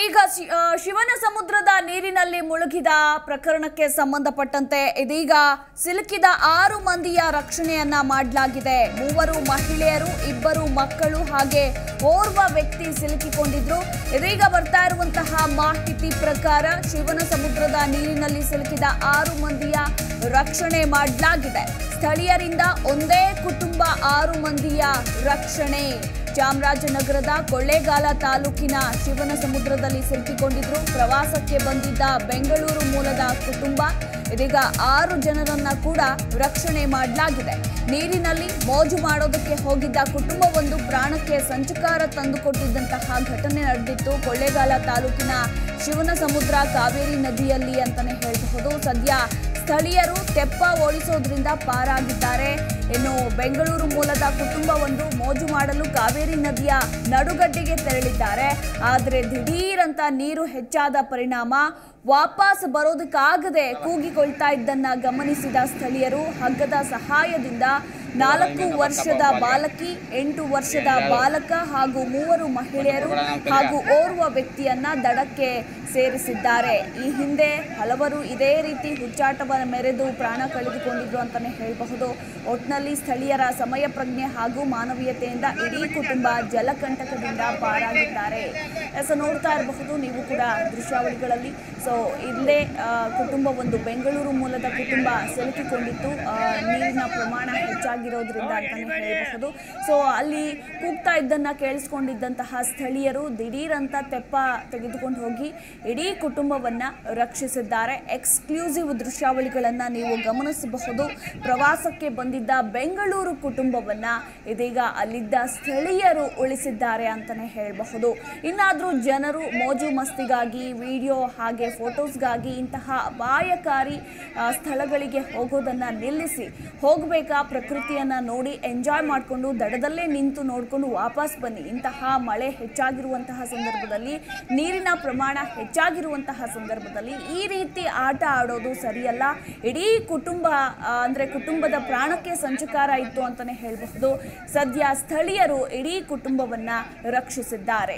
ಈಗ ಶಿ- ಆ, ಶಿವನ ಸಮುದ್ರದ ನೀರಿನಲ್ಲಿ ಮುಳುಗಿದ ಪ್ರಕರಣಕ್ಕೆ ಸಂಬಂಧಪಟ್ಟಂತೆ ಇದೀಗ ಸಿಲುಕಿದ ಆರು ಮಂದಿಯ ರಕ್ಷಣೆಯನ್ನ ಮಾಡಲಾಗಿದೆ ಮೂವರು ಮಹಿಳೆಯರು ಇಬ್ಬರು ಮಕ್ಕಳು ಹಾಗೆ ಓರ್ವ ವ್ಯಕ್ತಿ ಸಿಲುಕಿಕೊಂಡಿದ್ರು ಇದೀಗ ಬರ್ತಾ ಇರುವಂತಹ ಮಾಹಿತಿ ಪ್ರಕಾರ ಶಿವನ ಸಮುದ್ರದ ನೀರಿನಲ್ಲಿ ಸಿಲುಕಿದ ಆರು ಮಂದಿಯ ರಕ್ಷಣೆ ಮಾಡಲಾಗಿದೆ ಸ್ಥಳೀಯರಿಂದ ಒಂದೇ ಕುಟುಂಬ ಆರು ಮಂದಿಯ ರಕ್ಷಣೆ ಚಾಮರಾಜನಗರದ ಕೊಳ್ಳೇಗಾಲ ತಾಲೂಕಿನ ಶಿವನ ಸಮುದ್ರದಲ್ಲಿ ಸಿಲುಕಿಕೊಂಡಿದ್ರು ಪ್ರವಾಸಕ್ಕೆ ಬಂದಿದ್ದ ಬೆಂಗಳೂರು ಮೂಲದ ಕುಟುಂಬ ಇದೀಗ ಆರು ಜನರನ್ನ ಕೂಡ ರಕ್ಷಣೆ ಮಾಡಲಾಗಿದೆ ನೀರಿನಲ್ಲಿ ಮೋಜು ಮಾಡೋದಕ್ಕೆ ಹೋಗಿದ್ದ ಕುಟುಂಬವೊಂದು ಪ್ರಾಣಕ್ಕೆ ಸಂಚಕಾರ ತಂದುಕೊಟ್ಟಿದ್ದಂತಹ ಘಟನೆ ನಡೆದಿತ್ತು ಕೊಳ್ಳೇಗಾಲ ತಾಲೂಕಿನ ಶಿವನ ಸಮುದ್ರ ಕಾವೇರಿ ನದಿಯಲ್ಲಿ ಅಂತಾನೆ ಹೇಳಬಹುದು ಸದ್ಯ ಸ್ಥಳೀಯರು ತೆಪ್ಪ ಓಡಿಸೋದ್ರಿಂದ ಪಾರಾಗಿದ್ದಾರೆ ಇನ್ನು ಬೆಂಗಳೂರು ಮೂಲದ ಕುಟುಂಬವೊಂದು ಮೋಜು ಮಾಡಲು ಕಾವೇರಿ ನದಿಯ ನಡುಗಡ್ಡೆಗೆ ತೆರಳಿದ್ದಾರೆ ಆದರೆ ದಿಢೀರಂತ ನೀರು ಹೆಚ್ಚಾದ ಪರಿಣಾಮ ವಾಪಸ್ ಬರೋದಕ್ಕಾಗದೆ ಕೂಗಿಕೊಳ್ತಾ ಇದ್ದನ್ನ ಗಮನಿಸಿದ ಸ್ಥಳೀಯರು ಹಗ್ಗದ ಸಹಾಯದಿಂದ ನಾಲ್ಕು ವರ್ಷದ ಬಾಲಕಿ ಎಂಟು ವರ್ಷದ ಬಾಲಕ ಹಾಗೂ ಮೂವರು ಮಹಿಳೆಯರು ಹಾಗೂ ಓರ್ವ ವ್ಯಕ್ತಿಯನ್ನ ದಡಕ್ಕೆ ಸೇರಿಸಿದ್ದಾರೆ ಈ ಹಿಂದೆ ಹಲವರು ಇದೇ ರೀತಿ ಹುಚ್ಚಾಟವನ್ನು ಮೆರೆದು ಪ್ರಾಣ ಕಳೆದುಕೊಂಡಿದ್ರು ಅಂತಾನೆ ಹೇಳಬಹುದು ಒಟ್ನಲ್ಲಿ ಸ್ಥಳೀಯರ ಸಮಯ ಪ್ರಜ್ಞೆ ಹಾಗೂ ಮಾನವೀಯತೆಯಿಂದ ಇಡೀ ಕುಟುಂಬ ಜಲಕಂಟಕದಿಂದ ಪಾರಾಗಿದ್ದಾರೆ ಎಸ್ ನೋಡ್ತಾ ಇರಬಹುದು ನೀವು ಕೂಡ ದೃಶ್ಯಾವಳಿಗಳಲ್ಲಿ ಸೊ ಇಲ್ಲೇ ಆ, ಕುಟುಂಬ ಒಂದು ಬೆಂಗಳೂರು ಮೂಲದ ಕುಟುಂಬ ಸಿಲುಕಿಕೊಂಡಿತ್ತು ಆ, ನೀರಿನ ಪ್ರಮಾಣ ಹೆಚ್ಚಾಗಿರೋದ್ರಿಂದ ಅಂತಾನೆ ಹೇಳಬಹುದು ಸೊ ಅಲ್ಲಿ ಕೂಗ್ತಾ ಇದ್ದನ್ನ ಕೇಳಿಸ್ಕೊಂಡಿದ್ದಂತಹ ಸ್ಥಳೀಯರು ದಿಢೀರಂತ ತೆಪ್ಪ ತೆಗೆದುಕೊಂಡು ಹೋಗಿ ಇಡೀ ಕುಟುಂಬವನ್ನ ರಕ್ಷಿಸಿದ್ದಾರೆ ಎಕ್ಸ್ಕ್ಲೂಸಿವ್ ದೃಶ್ಯಾವಳಿಗಳನ್ನ ನೀವು ಗಮನಿಸಬಹುದು ಪ್ರವಾಸಕ್ಕೆ ಬಂದಿದ್ದ ಬೆಂಗಳೂರು ಕುಟುಂಬವನ್ನ ಇದೀಗ ಅಲ್ಲಿದ್ದ ಸ್ಥಳೀಯರು ಉಳಿಸಿದ್ದಾರೆ ಅಂತಾನೆ ಹೇಳಬಹುದು ಇನ್ನಾದ್ರೂ ಜನರು ಮೋಜು ಮಸ್ತಿಗಾಗಿ ವಿಡಿಯೋ ಹಾಗೆ ಫೋಟೋಸ್ಗಾಗಿ ಇಂತಹ ಅಪಾಯಕಾರಿ ಆ, ಸ್ಥಳಗಳಿಗೆ ಹೋಗೋದನ್ನ ನಿಲ್ಲಿಸಿ ಹೋಗಬೇಕಾ ಪ್ರಕೃತಿಯನ್ನ ನೋಡಿ ಎಂಜಾಯ್ ಮಾಡಿಕೊಂಡು ದಡದಲ್ಲೇ ನಿಂತು ನೋಡಿಕೊಂಡು ವಾಪಸ್ ಬನ್ನಿ ಇಂತಹ ಮಳೆ ಹೆಚ್ಚಾಗಿರುವಂತಹ ಸಂದರ್ಭದಲ್ಲಿ ನೀರಿನ ಪ್ರಮಾಣ ಹೆಚ್ಚಾಗಿರುವಂತಹ ಸಂದರ್ಭದಲ್ಲಿ ಈ ರೀತಿ ಆಟ ಆಡೋದು ಸರಿಯಲ್ಲ ಇಡೀ ಕುಟುಂಬ ಆ, ಅಂದ್ರೆ ಕುಟುಂಬದ ಪ್ರಾಣಕ್ಕೆ ಸಂಚಕಾರ ಇತ್ತು ಅಂತಾನೆ ಹೇಳಬಹುದು ಸದ್ಯ ಸ್ಥಳೀಯರು ಇಡೀ ಕುಟುಂಬವನ್ನ ರಕ್ಷಿಸಿದ್ದಾರೆ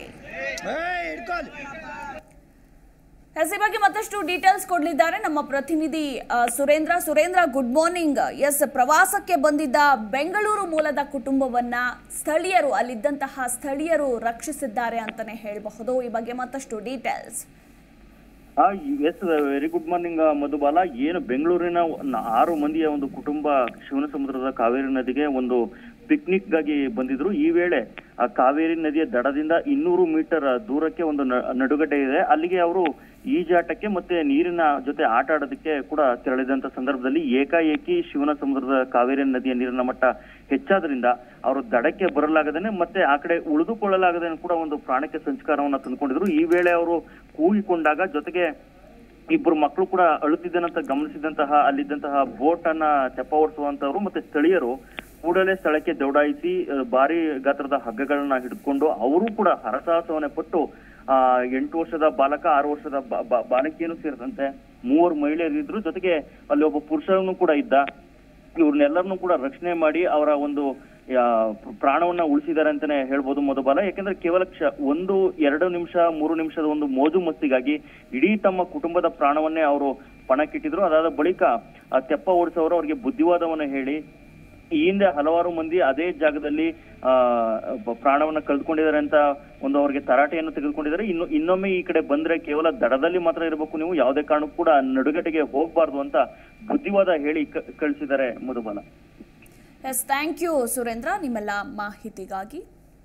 ಎಸ್ ಈ ಬಗ್ಗೆ ಮತ್ತಷ್ಟು ಡೀಟೇಲ್ಸ್ ಕೊಡಲಿದ್ದಾರೆ ನಮ್ಮ ಪ್ರತಿನಿಧಿ ಆ, Surendra Surendra good morning yes ಪ್ರವಾಸಕ್ಕೆ ಬಂದಿದ್ದ ಬೆಂಗಳೂರು ಮೂಲದ ಕುಟುಂಬವನ್ನ ಸ್ಥಳೀಯರು ಅಲ್ಲಿದ್ದಂತಹ ಸ್ಥಳೀಯರು ರಕ್ಷಿಸಿದ್ದಾರೆ ಅಂತಾನೆ ಹೇಳಬಹುದು ಈ ಬಗ್ಗೆ ಮತ್ತಷ್ಟು details yes very good morning Madhubala ಏನು ಬೆಂಗಳೂರಿನ ನ- ಆರು ಮಂದಿಯ ಒಂದು ಕುಟುಂಬ ಶಿವನ ಸಮುದ್ರದ ಕಾವೇರಿ ನದಿಗೆ ಒಂದು ಪಿಕ್ನಿಕ್ ಗಾಗಿ ಬಂದಿದ್ರು ಈ ವೇಳೆ ಆ ಕಾವೇರಿ ನದಿಯ ದಡದಿಂದ ಇನ್ನೂರು ಮೀಟರ್ ದೂರಕ್ಕೆ ಒಂದು ನ- ನಡುಗಡ್ಡೆ ಇದೆ ಅಲ್ಲಿಗೆ ಅವರು ಈಜಾಟಕ್ಕೆ ಮತ್ತೆ ನೀರಿನ ಜೊತೆ ಆಟ ಆಡೋದಕ್ಕೆ ಕೂಡ ತೆರಳಿದಂತ ಸಂದರ್ಭದಲ್ಲಿ ಏಕಾಏಕಿ ಶಿವನ ಸಮುದ್ರದ ಕಾವೇರಿ ನದಿಯ ನೀರಿನ ಮಟ್ಟ ಹೆಚ್ಚಾದ್ರಿಂದ ಅವರು ದಡಕ್ಕೆ ಬರಲಾಗದೇನೆ ಮತ್ತೆ ಆ ಕಡೆ ಉಳಿದುಕೊಳ್ಳಲಾಗದೇನೆ ಕೂಡ ಒಂದು ಪ್ರಾಣಕ್ಕೆ ಸಂಸ್ಕಾರವನ್ನ ತಂದುಕೊಂಡಿದ್ರು ಈ ವೇಳೆ ಅವರು ಕೂಗಿಕೊಂಡಾಗ ಜೊತೆಗೆ ಇಬ್ಬರು ಮಕ್ಕಳು ಕೂಡ ಅಳುತ್ತಿದ್ದನಂತ ಗಮನಿಸಿದಂತಹ ಅಲ್ಲಿದ್ದಂತಹ ಬೋಟ್ ಅನ್ನ ತೆಪ್ಪ ಓಡಿಸುವಂತವ್ರು ಮತ್ತೆ ಸ್ಥಳೀಯರು ಕೂಡಲೇ ಸ್ಥಳಕ್ಕೆ ದೌಡಾಯಿಸಿ ಆ, ಭಾರಿ ಗಾತ್ರದ ಹಗ್ಗಗಳನ್ನ ಹಿಡಿದುಕೊಂಡು ಅವರು ಕೂಡ ಹರಸಾಹಸವನ್ನೇ ಪಟ್ಟು ಆ ಎಂಟು ವರ್ಷದ ಬಾಲಕ ಆರು ವರ್ಷದ ಬಾ- ಬಾ- ಬಾಲಕಿಯನ್ನು ಸೇರಿದಂತೆ ಮೂವರು ಮಹಿಳೆಯರಿದ್ರು ಜೊತೆಗೆ ಅಲ್ಲಿ ಒಬ್ಬ ಪುರುಷನು ಕೂಡ ಇದ್ದ ಇವ್ರನ್ನೆಲ್ಲರನ್ನೂ ಕೂಡ ರಕ್ಷಣೆ ಮಾಡಿ ಅವರ ಒಂದು ಆ, ಪ್ರಾಣವನ್ನ ಉಳಿಸಿದ್ದಾರೆ ಅಂತಾನೆ ಹೇಳ್ಬೋದು ಮೊದಬಾಲ ಯಾಕಂದ್ರೆ ಕೇವಲ ಕ್ಷ ಒಂದು ಎರಡು ನಿಮಿಷ ಮೂರು ನಿಮಿಷದ ಒಂದು ಮೋಜು ಮಸ್ತಿಗಾಗಿ ಇಡೀ ತಮ್ಮ ಕುಟುಂಬದ ಪ್ರಾಣವನ್ನೇ ಅವರು ಪಣಕ್ಕಿಟ್ಟಿದ್ರು ಅದಾದ ಬಳಿಕ ಆ ತೆಪ್ಪ ಓಡಿಸೋರು ಅವರಿಗೆ ಬುದ್ಧಿವಾದವನ್ನ ಹೇಳಿ ಈ ಹಿಂದೆ ಹಲವಾರು ಮಂದಿ ಅದೇ ಜಾಗದಲ್ಲಿ ಆ ಬ- ಪ್ರಾಣವನ್ನ ಕಳೆದುಕೊಂಡಿದ್ದಾರೆ ಅಂತ ಒಂದು ಅವರಿಗೆ ತರಾಟೆಯನ್ನು ತೆಗೆದುಕೊಂಡಿದ್ದಾರೆ ಇನ್ನು ಇನ್ನೊಮ್ಮೆ ಈ ಕಡೆ ಬಂದ್ರೆ ಕೇವಲ ದಡದಲ್ಲಿ ಮಾತ್ರ ಇರಬೇಕು ನೀವು ಯಾವುದೇ ಕಾರಣಕ್ಕೂ ಕೂಡ ನಡುಗಟ್ಟಿಗೆ ಹೋಗ್ಬಾರ್ದು ಅಂತ ಬುದ್ಧಿವಾದ ಹೇಳಿ ಕ- ಕಳಿಸಿದ್ದಾರೆ Madhubala yes thank you Surendra ನಿಮ್ಮೆಲ್ಲ ಮಾಹಿತಿಗಾಗಿ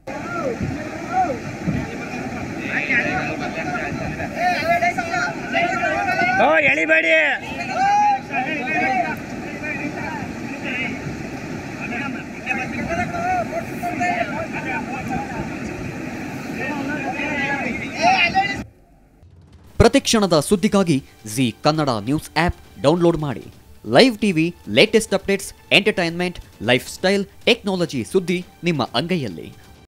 ಓ ಎಳಿಬೇಡಿ ಪ್ರತಿಕ್ಷಣದ ಸುದ್ದಿಗಾಗಿ Zee Kannada news app download ಮಾಡಿ live TV latest updates entertainment lifestyle technology ಸುದ್ದಿ ನಿಮ್ಮ ಅಂಗೈಯಲ್ಲಿ